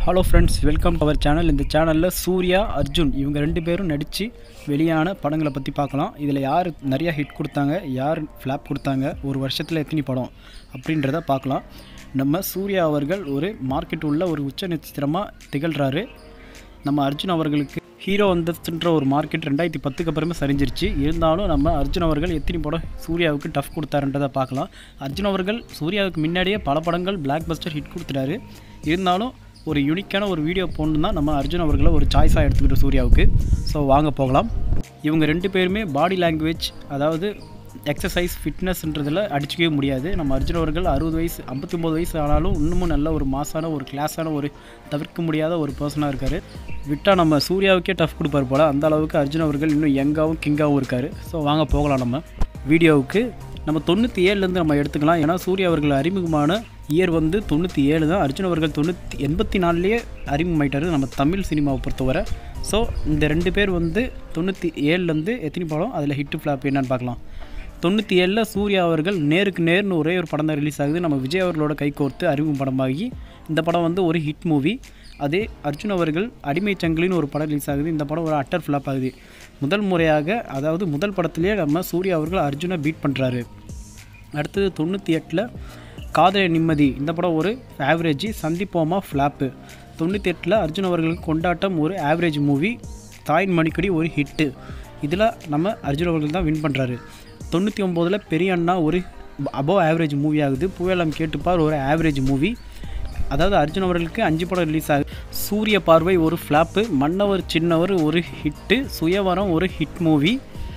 Hello friends welcome to our channel இந்த சேனலில் சூர்யா அர்ஜுன் இவங்க ரெண்டு பேரும் நடித்து வெளியான படங்களை பற்றி பார்க்கலாம் இதில் யார் நிறையா ஹிட் கொடுத்தாங்க யார் ஃப்ளாப் கொடுத்தாங்க ஒரு வருஷத்தில் எத்தனை படம் அப்படின்றத பார்க்கலாம் நம்ம சூர்யா அவர்கள் ஒரு மார்க்கெட் உள்ள ஒரு உச்ச நட்சத்திரமாக திகழ்கிறாரு நம்ம அர்ஜுன் அவர்களுக்கு ஹீரோ வந்ததுன்ற ஒரு மார்க்கெட் ரெண்டாயிரத்தி பத்துக்கு அப்புறமே சரிஞ்சிருச்சு இருந்தாலும் நம்ம அர்ஜுன் அவர்கள் எத்தனை படம் சூர்யாவுக்கு டஃப் கொடுத்தாருன்றதை பார்க்கலாம் அர்ஜுன் அவர்கள் சூர்யாவுக்கு முன்னாடியே பல படங்கள் பிளாக் பஸ்டர் ஹிட் கொடுத்துட்டாரு இருந்தாலும் ஒரு யூனிக்கான ஒரு வீடியோ போடணும் தான் நம்ம அர்ஜுன் அவர்களை ஒரு சாய்ஸாக எடுத்துக்கிட்டோம் சூர்யாவுக்கு ஸோ வாங்க போகலாம் இவங்க ரெண்டு பேருமே பாடி லாங்குவேஜ் அதாவது எக்ஸசைஸ் ஃபிட்னஸ்ன்றதில் அடிச்சிக்கவே முடியாது நம்ம அர்ஜுன் அவர்கள் அறுபது வயசு ஐம்பத்தி ஒம்பது வயசு ஆனாலும் இன்னமும் நல்ல ஒரு மாசான ஒரு கிளாஸான ஒரு தவிர்க்க முடியாத ஒரு பர்சனாக இருக்கார் விட்டால் நம்ம சூர்யாவுக்கே டஃப் கொடுப்பார் போல் அந்த அளவுக்கு அர்ஜுன் அவர்கள் இன்னும் யங்காகவும் கிங்காகவும் இருக்கார் ஸோ வாங்க போகலாம் நம்ம வீடியோவுக்கு நம்ம தொண்ணூற்றி ஏழுலேருந்து நம்ம எடுத்துக்கலாம் ஏன்னா சூர்யா அவர்கள் அறிமுகமான இயர் வந்து தொண்ணூற்றி ஏழு தான் அர்ஜுன் அவர்கள் தொண்ணூற்றி எண்பத்தி நாலுலேயே அறிமுகமாயிட்டார் நம்ம தமிழ் சினிமாவை பொறுத்தவரை ஸோ இந்த ரெண்டு பேர் வந்து தொண்ணூற்றி ஏழுலேருந்து எத்தனை படம் அதில் ஹிட்டு ஃப்ளாப் என்னன்னு பார்க்கலாம் தொண்ணூற்றி ஏழில் சூர்யா அவர்கள் நேருக்கு நேர்னு ஒரே ஒரு படம் தான் ரிலீஸ் ஆகுது நம்ம விஜய் அவர்களோட கை கோர்த்து அறிமுகம் படமாகி இந்த படம் வந்து ஒரு ஹிட் மூவி அதே அர்ஜுன் அவர்கள் அடிமை சங்கிலின்னு ஒரு படம் ரிலீஸ் ஆகுது இந்த படம் ஒரு அட்டர் ஃப்ளாப் ஆகுது முதல் முறையாக அதாவது முதல் படத்துலேயே நம்ம சூர்யா அவர்கள் அர்ஜுனை பீட் பண்ணுறாரு அடுத்தது தொண்ணூற்றி எட்டில் காதல நிம்மதி இந்த படம் ஒரு ஆவரேஜ் சந்திப்போமா ஃப்ளாப்பு தொண்ணூற்றி எட்டில் அர்ஜுன் அவர்களுக்கு கொண்டாட்டம் ஒரு ஆவரேஜ் மூவி தாயின் மணிக்கடி ஒரு ஹிட்டு இதில் நம்ம அர்ஜுன் அவர்கள் தான் வின் பண்ணுறாரு தொண்ணூற்றி ஒம்போதில் பெரிய அண்ணா ஒரு அபோவ் ஆவரேஜ் மூவி ஆகுது புயலம் கேட்டுப்பார் ஒரு ஆவரேஜ் மூவி அதாவது அர்ஜுன் அவர்களுக்கு அஞ்சு படம் ரிலீஸ் ஆகுது சூரிய பார்வை ஒரு ஃப்ளாப்பு மன்னவர் சின்னவர் ஒரு ஹிட்டு சுயவரம் ஒரு ஹிட் மூவி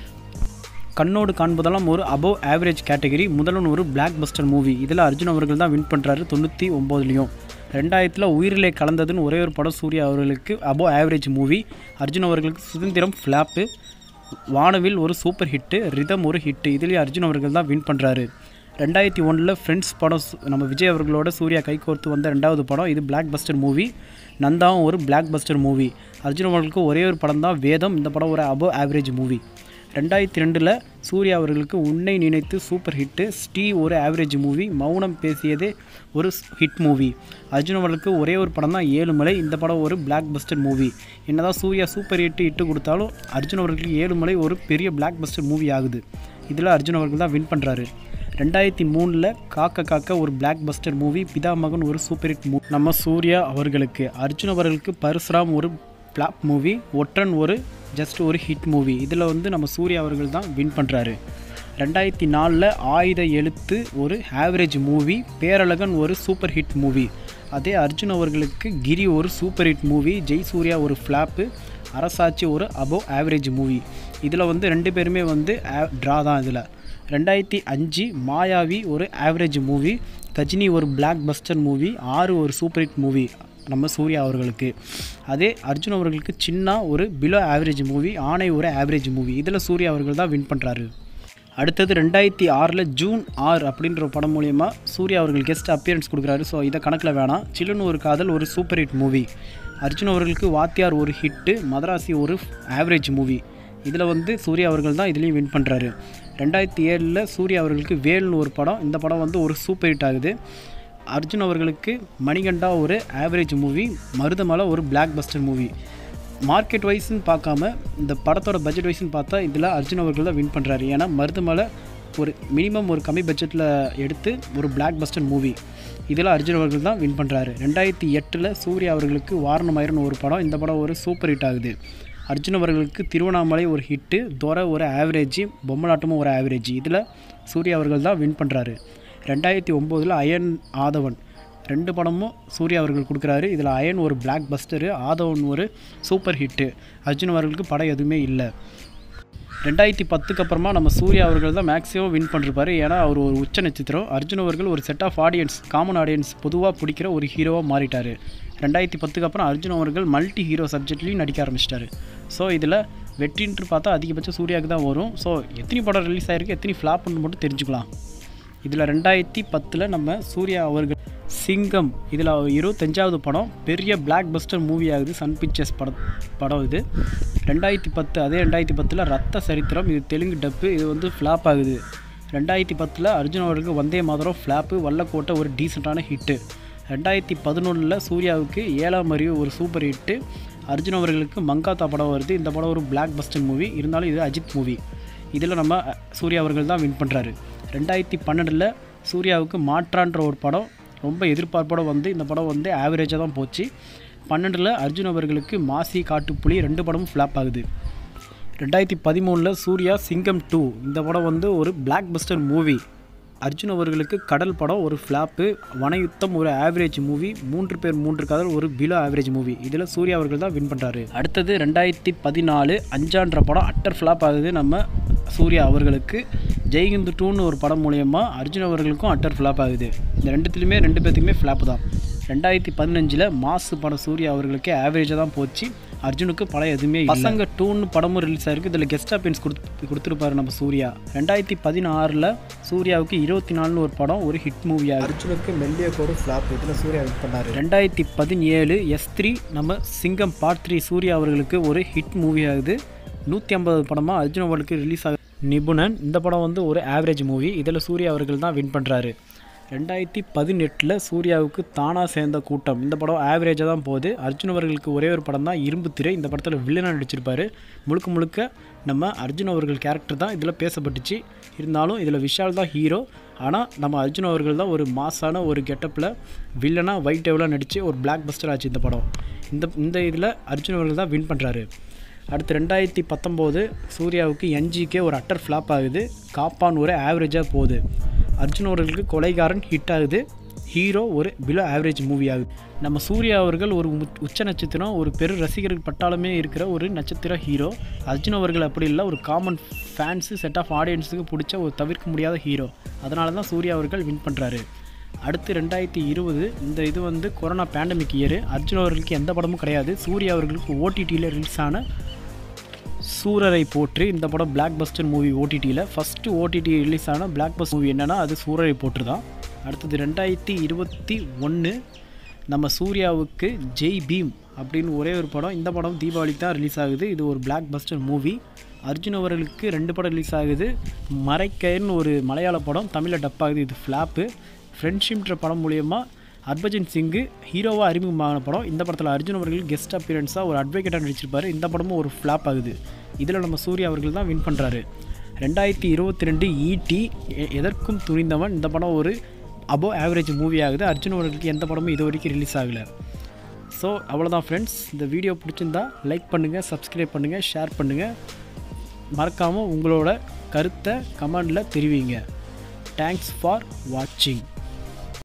கண்ணோடு காண்பதெல்லாம் ஒரு அபோவ் ஆவரேஜ் கேட்டகரி முதல்வன் ஒரு பிளாக் பஸ்டர் மூவி இதில் அர்ஜுன் அவர்கள் தான் வின் பண்ணுறாரு தொண்ணூற்றி ஒம்போதுலேயும் ரெண்டாயிரத்தில் உயிரிலே கலந்ததுன்னு ஒரே ஒரு படம் சூர்யா அவர்களுக்கு அபோவ் ஆவரேஜ் மூவி அர்ஜுன் அவர்களுக்கு சுதந்திரம் ஃப்ளாப்பு வானவில் ஒரு சூப்பர் ஹிட்டு ரிதம் ஒரு ஹிட்டு இதுலேயே அர்ஜுன் அவர்கள் தான் வின் பண்ணுறாரு ரெண்டாயிரத்தி ஒன்றில் ஃப்ரெண்ட்ஸ் படம் சு- நம்ம விஜய் அவர்களோட சூர்யா கைகோர்த்து வந்த ரெண்டாவது படம் இது பிளாக் பஸ்டர் மூவி நந்தாவும் ஒரு பிளாக் பஸ்டர் மூவி அர்ஜுன் அவர்களுக்கு ஒரே ஒரு படம் தான் வேதம் இந்த படம் ஒரு அபோவ் ஆவரேஜ் மூவி ரெண்டாயிரத்தி ரெண்டில் சூர்யா அவர்களுக்கு உன்னை நினைத்து சூப்பர் ஹிட்டு ஸ்டீ ஒரு ஆவரேஜ் மூவி மௌனம் பேசியதே ஒரு ஹிட் மூவி அர்ஜுன் அவர்களுக்கு ஒரே ஒரு படம் தான் ஏழுமலை இந்த படம் ஒரு பிளாக் பஸ்டர் மூவி என்னதான் சூர்யா சூப்பர் ஹிட் இட்டு கொடுத்தாலும் அர்ஜுன் அவர்களுக்கு ஏழுமலை ஒரு பெரிய பிளாக் பஸ்டர் மூவி ஆகுது இதில் அர்ஜுன் அவர்கள் தான் வின் பண்ணுறாரு ரெண்டாயிரத்தி மூணில் காக்க காக்க ஒரு பிளாக் பஸ்டர் மூவி பிதா மகன் ஒரு சூப்பர் ஹிட் மூவி நம்ம சூர்யா அவர்களுக்கு அர்ஜுன் அவர்களுக்கு பரசுராம் ஒரு பிளாப் மூவி ஒற்றன் ஒரு ஜஸ்ட் ஒரு ஹிட் மூவி இதில் வந்து நம்ம சூர்யா அவர்கள் தான் வின் பண்ணுறாரு ரெண்டாயிரத்தி நாலில் ஆயுத எழுத்து ஒரு ஆவரேஜ் மூவி பேரழகன் ஒரு சூப்பர் ஹிட் மூவி அதே அர்ஜுன் அவர்களுக்கு கிரி ஒரு super hit movie Jai Surya ஒரு ஃப்ளாப்பு அரசாட்சி ஒரு அபோவ் ஆவரேஜ் மூவி இதில் வந்து ரெண்டு பேருமே வந்து ட்ரா தான் இதில் ரெண்டாயிரத்தி அஞ்சு மாயாவி ஒரு ஆவரேஜ் மூவி கஜினி ஒரு பிளாக் பஸ்டர் மூவி ஆறு ஒரு சூப்பர் ஹிட் மூவி நம்ம சூர்யா அவர்களுக்கு அதே அர்ஜுன் அவர்களுக்கு சின்ன ஒரு பிலோ ஆவரேஜ் மூவி ஆணை ஒரு ஆவரேஜ் மூவி இதில் சூர்யா அவர்கள் தான் வின் பண்ணுறாரு அடுத்தது ரெண்டாயிரத்தி ஆறில் ஜூன் ஆறு அப்படின்ற ஒரு படம் மூலயமா சூர்யா அவர்கள் கெஸ்ட் அப்பியரன்ஸ் கொடுக்குறாரு ஸோ இதை கணக்கில் வேணாம் சில்லுன்னு ஒரு காதல் ஒரு சூப்பர் ஹிட் மூவி அர்ஜுன் அவர்களுக்கு வாத்தியார் ஒரு ஹிட்டு மதராசி ஒரு ஆவரேஜ் மூவி இதில் வந்து சூர்யா அவர்கள் தான் இதுலேயும் வின் பண்ணுறாரு ரெண்டாயிரத்தி ஏழில் சூர்யா அவர்களுக்கு வேல்னு ஒரு படம் இந்த படம் வந்து ஒரு சூப்பர் ஹிட் ஆகுது அர்ஜுன் அவர்களுக்கு மணிகண்டா ஒரு ஆவரேஜ் மூவி மருதமலை ஒரு பிளாக் பஸ்டர் மூவி மார்க்கெட் வைஸ்ன்னு பார்க்காம இந்த படத்தோட பட்ஜெட் வைஸ்ன்னு பார்த்தா இதில் அர்ஜுன் அவர்கள் தான் வின் பண்ணுறாரு ஏன்னா மருதமலை ஒரு மினிமம் ஒரு கம்மி பட்ஜெட்டில் எடுத்து ஒரு பிளாக் பஸ்டர் மூவி இதில் அர்ஜுன் அவர்கள் தான் வின் பண்ணுறாரு ரெண்டாயிரத்தி எட்டில் சூர்யா அவர்களுக்கு வாரணமயிரன் ஒரு படம் இந்த படம் ஒரு சூப்பர் ஹிட் ஆகுது அர்ஜுன் அவர்களுக்கு திருவண்ணாமலை ஒரு ஹிட்டு துரை ஒரு ஆவரேஜ் பொம்மலாட்டமும் ஒரு ஆவரேஜ் இதில் சூர்யா அவர்கள் தான் வின் பண்ணுறாரு ரெண்டாயிரத்தி ஒம்போதில் அயன் ஆதவன் ரெண்டு படமும் சூர்யா அவர்கள் கொடுக்குறாரு இதில் அயன் ஒரு பிளாக் பஸ்டரு ஆதவன் ஒரு சூப்பர் ஹிட்டு அர்ஜுன் அவர்களுக்கு படம் எதுவுமே இல்லை ரெண்டாயிரத்தி பத்துக்கு அப்புறமா நம்ம சூர்யா அவர்கள் தான் மேக்ஸிமம் வின் பண்ணிருப்பாரு ஏன்னா அவர் ஒரு உச்ச நட்சத்திரம் அர்ஜுன் அவர்கள் ஒரு set of audience common audience பொதுவாக பிடிக்கிற ஒரு ஹீரோவாக மாறிட்டார் ரெண்டாயிரத்தி பத்துக்கு அப்புறம் அர்ஜுன் அவர்கள் மல்டி ஹீரோ சப்ஜெக்ட்லேயும் நடிக்க ஆரம்பிச்சிட்டாரு ஸோ இதில் வெற்றின்ட்டு பார்த்தா அதிகபட்சம் சூர்யாவுக்கு தான் வரும் ஸோ எத்தனை படம் ரிலீஸ் ஆகிருக்கு எத்தனை ஃப்ளாப்னு மட்டும் தெரிஞ்சுக்கலாம் இதில் ரெண்டாயிரத்தி பத்தில் நம்ம சூர்யா அவர்கள் சிங்கம் இதில் இருபத்தஞ்சாவது படம் பெரிய பிளாக் பஸ்டர் மூவி ஆகுது சன் பிக்சர்ஸ் படம் படம் இது ரெண்டாயிரத்தி பத்து அதே ரெண்டாயிரத்தி பத்தில் ரத்த சரித்திரம் இது தெலுங்கு டப்பு இது வந்து ஃப்ளாப் ஆகுது ரெண்டாயிரத்தி பத்தில் அர்ஜுன் அவர்களுக்கு வந்தே மாதரம் ஃப்ளாப்பு வல்லக்கோட்டை ஒரு டீசெண்டான ஹிட்டு ரெண்டாயிரத்தி பதினொன்றில் சூர்யாவுக்கு ஏழாம் அறிவு ஒரு சூப்பர் ஹிட்டு அர்ஜுன் அவர்களுக்கு மங்காத்தா படம் வருது இந்த படம் ஒரு பிளாக் பஸ்டர் மூவி இருந்தாலும் இது அஜித் மூவி இதில் நம்ம அஹ், சூர்யா அவர்கள் தான் வின் பண்ணுறாரு ரெண்டாயிரத்தி பன்னெண்டில் சூர்யாவுக்கு மாற்றான்ற ஒரு படம் ரொம்ப எதிர்பார்ப்போட வந்து இந்த படம் வந்து ஆவரேஜாக தான் போச்சு பன்னெண்டில் அர்ஜுன் அவர்களுக்கு மாசி காட்டுப்புலி ரெண்டு படமும் ஃப்ளாப் ஆகுது ரெண்டாயிரத்தி பதிமூணில் சூர்யா சிங்கம் டூ இந்த படம் வந்து ஒரு பிளாக் பஸ்டர் மூவி அர்ஜுன் அவர்களுக்கு கடல் படம் ஒரு ஃப்ளாப்பு வனயுத்தம் ஒரு ஆவரேஜ் மூவி மூன்று பேர் மூன்று கதல் ஒரு பிலோ ஆவரேஜ் மூவி இதில் சூர்யா அவர்கள் தான் வின் பண்ணுறாரு அடுத்தது ரெண்டாயிரத்தி பதினாலு அஞ்சான்ற படம் அட்டர் ஃப்ளாப் ஆகுது நம்ம சூர்யா அவர்களுக்கு ஜெய்ஹிந்து டூன்னு ஒரு படம் மூலயமா அர்ஜுன் அவர்களுக்கும் அட்டர் ஃப்ளாப் ஆகுது இந்த ரெண்டுத்துலையுமே ரெண்டு பேர்த்துக்குமே ஃப்ளாப் தான் ரெண்டாயிரத்தி பதினஞ்சில் மாசு படம் சூர்யா அவர்களுக்கு ஆவரேஜாக தான் போச்சு அர்ஜுனுக்கு படம் எதுவுமே இல்லை. பசங்க டூன்னு படமும் ரிலீஸ் ஆயிருக்கு இதில் கெஸ்ட் அப்பியன்ஸ் கொடுத்து கொடுத்துருப்பாரு நம்ம சூர்யா ரெண்டாயிரத்தி பதினாறில் சூர்யாவுக்கு இருபத்தி நாலுன்னு ஒரு படம் ஒரு ஹிட் மூவியாக அர்ஜுனுக்கு மெல்லிய கோடு ஃப்ளாப் இதில் சூர்யா வின் பண்ணார் ரெண்டாயிரத்தி பதினேழு எஸ் த்ரீ நம்ம சிங்கம் பார்ட் த்ரீ சூர்யா அவர்களுக்கு ஒரு ஹிட் மூவி ஆகுது நூற்றி ஐம்பது படமாக அர்ஜுன் அவர்களுக்கு ரிலீஸ் ஆகுது நிபுணன் இந்த படம் வந்து ஒரு ஆவரேஜ் மூவி இதில் சூர்யா அவர்கள் தான் வின் பண்ணுறாரு ரெண்டாயிரத்தி பதினெட்டில் சூர்யாவுக்கு தானாக சேர்ந்த கூட்டம் இந்த படம் ஆவரேஜாக தான் போகுது அர்ஜுன் அவர்களுக்கு ஒரே ஒரு படம் தான் இரும்பு திரை இந்த படத்தில் வில்லனாக நடிச்சிருப்பாரு முழுக்க முழுக்க நம்ம அர்ஜுன் அவர்கள் கேரக்டர் தான் இதில் பேசப்பட்டுச்சு இருந்தாலும் இதில் விஷால் தான் ஹீரோ ஆனால் நம்ம அர்ஜுன் அவர்கள் தான் ஒரு மாசான ஒரு கெட்டப்பில் வில்லனாக ஒயிட் டேவலாக நடித்து ஒரு பிளாக் பஸ்டர் ஆச்சு இந்த படம் இந்த இந்த இதில் அர்ஜுன் அவர்கள் தான் வின் பண்ணுறாரு அடுத்து ரெண்டாயிரத்தி பத்தொம்போது சூர்யாவுக்கு என்ஜிக்கே ஒரு அட்டர் ஃப்ளாப் ஆகுது காப்பான் ஒரு ஆவரேஜாக போகுது அர்ஜுன் அவர்களுக்கு கொலைகாரன் ஹிட் ஆகுது ஹீரோ ஒரு பிலோ ஆவரேஜ் மூவி ஆகுது நம்ம சூர்யா அவர்கள் ஒரு உச்ச- உச்ச நட்சத்திரம் ஒரு பெரு ரசிகர்கள் பட்டாளமே இருக்கிற ஒரு நட்சத்திர ஹீரோ அர்ஜுன் அவர்கள் அப்படி இல்லை ஒரு காமன் ஃபேன்ஸு செட் ஆஃப் ஆடியன்ஸுக்கு பிடிச்ச ஒரு தவிர்க்க முடியாத ஹீரோ அதனால தான் சூர்யா அவர்கள் வின் பண்ணுறாரு அடுத்து ரெண்டாயிரத்தி இருபது இந்த இது வந்து கொரோனா பேண்டமிக் இயர் அர்ஜுன் அவர்களுக்கு எந்த படமும் கிடையாது சூர்யா அவர்களுக்கு ஓடிடியில் ரிலீஸ் ஆன சூரரை போற்று இந்த படம் பிளாக் பஸ்டர் மூவி ஓடிடியில் ஃபஸ்ட்டு ஓடிடி ரிலீஸ் ஆன பிளாக் பஸ்டர் மூவி என்னென்னா அது சூரரை போற்று தான் அடுத்தது ரெண்டாயிரத்தி இருபத்தி ஒன்று நம்ம சூர்யாவுக்கு ஜெய் பீம் அப்படின்னு ஒரே ஒரு படம் இந்த படம் தீபாவளிக்கு தான் ரிலீஸ் ஆகுது இது ஒரு பிளாக் பஸ்டர் மூவி அர்ஜுன் அவர்களுக்கு ரெண்டு படம் ரிலீஸ் ஆகுது மறைக்கயர்னு ஒரு மலையாள படம் தமிழில் டப் ஆகுது இது ஃப்ளாப்பு ஃப்ரெண்ட்ஷிப்ன்ற படம் மூலயமா ஹர்பஜன் சிங்கு ஹீரோவாக அறிமுகமான படம் இந்த படத்தில் அர்ஜுன் அவர்கள் கெஸ்ட் அப்பியரன்ஸாக ஒரு அட்வொகேட்டாக நடிச்சிருப்பாரு இந்த படமும் ஒரு ஃப்ளாப் ஆகுது இதில் நம்ம சூர்யா அவர்கள் தான் வின் பண்ணுறாரு ரெண்டாயிரத்தி இருபத்தி ரெண்டு ஈடி எதற்கும் துணிந்தவன் இந்த படம் ஒரு அபோ ஆவரேஜ் மூவி ஆகுது அர்ஜுன் அவர்களுக்கு எந்த படமும் இது வரைக்கும் ரிலீஸ் ஆகலை ஸோ அவ்வளோதான் ஃப்ரெண்ட்ஸ் இந்த வீடியோ பிடிச்சிருந்தா லைக் பண்ணுங்கள் சப்ஸ்கிரைப் பண்ணுங்கள் ஷேர் பண்ணுங்கள் மறக்காமல் உங்களோட கருத்தை கமெண்டில் தெரிவிங்க தேங்க்ஸ் ஃபார் வாட்சிங்